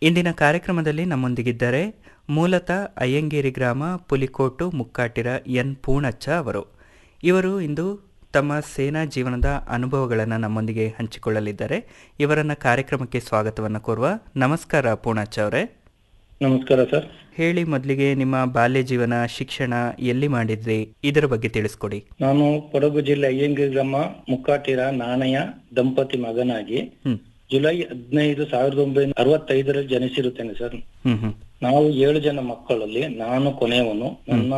ಇಂದಿನ ಕಾರ್ಯಕ್ರಮದಲ್ಲಿ ನಮ್ಮೊಂದಿಗಿದ್ದಾರೆ ಮೂಲತಃ ಅಯ್ಯಂಗೇರಿ ಗ್ರಾಮ ಪುಲಿಕೋಟು ಮುಕ್ಕಾಟಿರ ಎನ್ ಪೂಣಚ್ಚ ಅವರು ಇವರು ಇಂದು ತಮ್ಮ ಸೇನಾ ಜೀವನದ ಅನುಭವಗಳನ್ನು ನಮ್ಮೊಂದಿಗೆ ಹಂಚಿಕೊಳ್ಳಲಿದ್ದಾರೆ ಇವರನ್ನ ಕಾರ್ಯಕ್ರಮಕ್ಕೆ ಸ್ವಾಗತವನ್ನು ಕೋರುವ ನಮಸ್ಕಾರ ಪೂಣಚ್ಚ ಅವರೇ ನಮಸ್ಕಾರ ಸರ್ ಹೇಳಿ ಮೊದಲಿಗೆ ನಿಮ್ಮ ಬಾಲ್ಯ ಜೀವನ ಶಿಕ್ಷಣ ಎಲ್ಲಿ ಮಾಡಿದ್ರಿ ಇದರ ಬಗ್ಗೆ ತಿಳಿಸ್ಕೊಡಿ ನಾನು ಕೊಡಗು ಜಿಲ್ಲೆ ಅಯ್ಯಂಗಿ ಗ್ರಾಮ ಮುಕ್ಕಾಟಿರ ನಾಣಯ ದಂಪತಿ ಮಗನಾಗಿ ಹ್ಮ್ ಜುಲೈ ಹದಿನೈದು ಸಾವಿರದ ಒಂಬೈನೂರ ಅರವತ್ತೈದರಲ್ಲಿ ಜನಿಸಿರುತ್ತೇನೆ ಸರ್ ಹ್ಮ್ ಹ್ಮ್ ನಾವು ಏಳು ಜನ ಮಕ್ಕಳಲ್ಲಿ ನಾನು ಕೊನೆಯವನು ನನ್ನ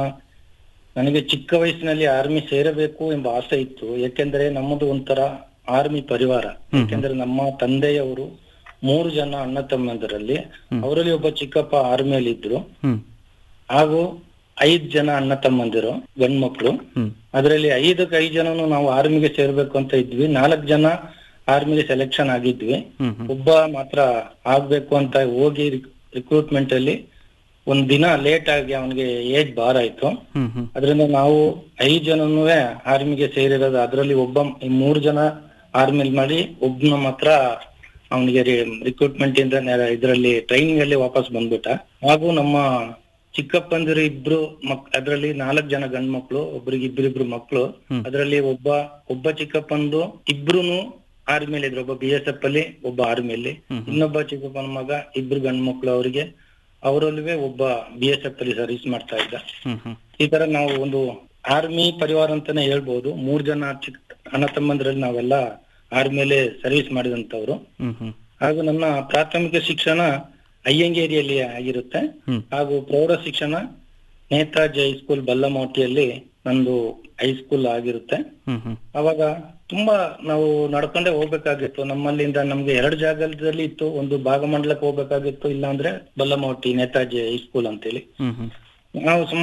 ನನಗೆ ಚಿಕ್ಕ ವಯಸ್ಸಿನಲ್ಲಿ ಆರ್ಮಿ ಸೇರಬೇಕು ಎಂಬ ಆಸೆ ಇತ್ತು ಯಾಕೆಂದ್ರೆ ನಮ್ಮದು ಒಂಥರ ಆರ್ಮಿ ಪರಿವಾರ ಯಾಕೆಂದ್ರೆ ನಮ್ಮ ತಂದೆಯವರು ಮೂರು ಜನ ಅಣ್ಣ ತಮ್ಮಂದರಲ್ಲಿ ಅವರಲ್ಲಿ ಒಬ್ಬ ಚಿಕ್ಕಪ್ಪ ಆರ್ಮಿಯಲ್ಲಿ ಇದ್ರು ಹ್ಮ್ ಹಾಗೂ ಐದ್ ಜನ ಅಣ್ಣ ತಮ್ಮಂದಿರು ಗಂಡ್ ಮಕ್ಳು ಹ್ಮ್ ಅದರಲ್ಲಿ ಐದಕ್ಕೆ ಐದು ಜನನು ನಾವು ಆರ್ಮಿಗೆ ಸೇರ್ಬೇಕು ಅಂತ ಇದ್ವಿ ನಾಲ್ಕು ಜನ ಆರ್ಮಿಗೆ ಸೆಲೆಕ್ಷನ್ ಆಗಿದ್ವಿ ಹ್ಮ್ ಹ್ಮ್ ಒಬ್ಬ ಮಾತ್ರ ಆಗ್ಬೇಕು ಅಂತ ಹೋಗಿ ರಿಕ್ರೂಟ್ಮೆಂಟ್ ಅಲ್ಲಿ ಒಂದ್ ದಿನ ಲೇಟ್ ಆಗಿ ಅವನಿಗೆ ಏಜ್ ಬಾರ್ ಆಯ್ತು ಹ್ಮ್ ಹ್ಮ್ ಅದರಿಂದ ನಾವು ಐದು ಜನನೂ ಆರ್ಮಿಗೆ ಸೇರಿರೋದು ಅದರಲ್ಲಿ ಒಬ್ಬ ಈ ಮೂರು ಜನ ಆರ್ಮಿಲ್ ಮಾಡಿ ಒಬ್ಬನ ಮಾತ್ರ ಅವನಿಗೆ ರಿಕ್ರೂಟ್ಮೆಂಟ್ ಇಂದ ಇದರಲ್ಲಿ ಟ್ರೈನಿಂಗ್ ಅಲ್ಲಿ ವಾಪಸ್ ಬಂದ್ಬಿಟ್ಟ ಹಾಗೂ ನಮ್ಮ ಚಿಕ್ಕಪ್ಪಂದಿರು ಇಬ್ರು ಮಕ್ ಅದರಲ್ಲಿ ನಾಲ್ಕು ಜನ ಗಂಡ್ ಮಕ್ಳು ಒಬ್ರಿಗೆ ಇಬ್ರಿಬ್ರು ಮಕ್ಳು ಹ್ಮ್. ಅದರಲ್ಲಿ ಒಬ್ಬ ಒಬ್ಬ ಚಿಕ್ಕಪ್ಪಂದು ಇಬ್ರುನು ಆರ್ಮಿಯಲ್ಲಿ ಇದ್ರು ಒಬ್ಬ ಬಿ ಎಸ್ ಎಫ್ ಅಲ್ಲಿ ಒಬ್ಬ ಆರ್ಮಿಯಲ್ಲಿ ಹ್ಮ್ ಹ್ಮ್. ಇನ್ನೊಬ್ಬ ಚಿಕ್ಕಪ್ಪನ ಮಗ ಇಬ್ರು ಗಂಡ್ ಮಕ್ಳು ಅವರಿಗೆ ಅವರಲ್ಲೂ ಒಬ್ಬ ಬಿ ಎಸ್ ಎಫ್ ಅಲ್ಲಿ ಸರ್ವಿಸ್ ಮಾಡ್ತಾ ಇದ್ದ ಹ್ಮ್ ಹ್ಮ್ ಈ ತರ ನಾವು ಒಂದು ಆರ್ಮಿ ಪರಿವಾರ ಅಂತಾನೆ ಹೇಳ್ಬೋದು ಮೂರ್ ಜನ ಚಿಕ್ಕ ಅಣ್ಣ ತಮ್ಮಂದ್ರಲ್ಲಿ ನಾವೆಲ್ಲ ಆರ್ಮಿಯಲ್ಲಿ ಸರ್ವಿಸ್ ಮಾಡಿದಂತವ್ರು ಹ್ಮ್ ಹ್ಮ್ ಹಾಗೂ ನನ್ನ ಪ್ರಾಥಮಿಕ ಶಿಕ್ಷಣ ಅಯ್ಯಂಗೇರಿಯಲ್ಲಿ ಆಗಿರುತ್ತೆ ಹ್ಮ್ ಹಾಗೂ ಪ್ರೌಢ ಶಿಕ್ಷಣ ನೇತಾಜಿ ಹೈಸ್ಕೂಲ್ ಬಲ್ಲಮೋಟಿಯಲ್ಲಿ ನಂದು ಹೈಸ್ಕೂಲ್ ಆಗಿರುತ್ತೆ ಹ್ಮ್ ಹ್ಮ್ ಅವಾಗ ತುಂಬಾ ನಾವು ನಡ್ಕೊಂಡೇ ಹೋಗ್ಬೇಕಾಗಿತ್ತು ನಮ್ಮಲ್ಲಿಂದ ನಮ್ಗೆ ಎರಡು ಜಾಗದಲ್ಲಿ ಇತ್ತು ಒಂದು ಭಾಗಮಂಡಲಕ್ಕೆ ಹೋಗ್ಬೇಕಾಗಿತ್ತು ಇಲ್ಲಾಂದ್ರೆ ಬಲ್ಲಮೋಟಿ ನೇತಾಜಿ ಹೈಸ್ಕೂಲ್ ಅಂತೇಳಿ ಹ್ಮ್ ಹ್ಮ್ ನಾವು ಸುಮಾರು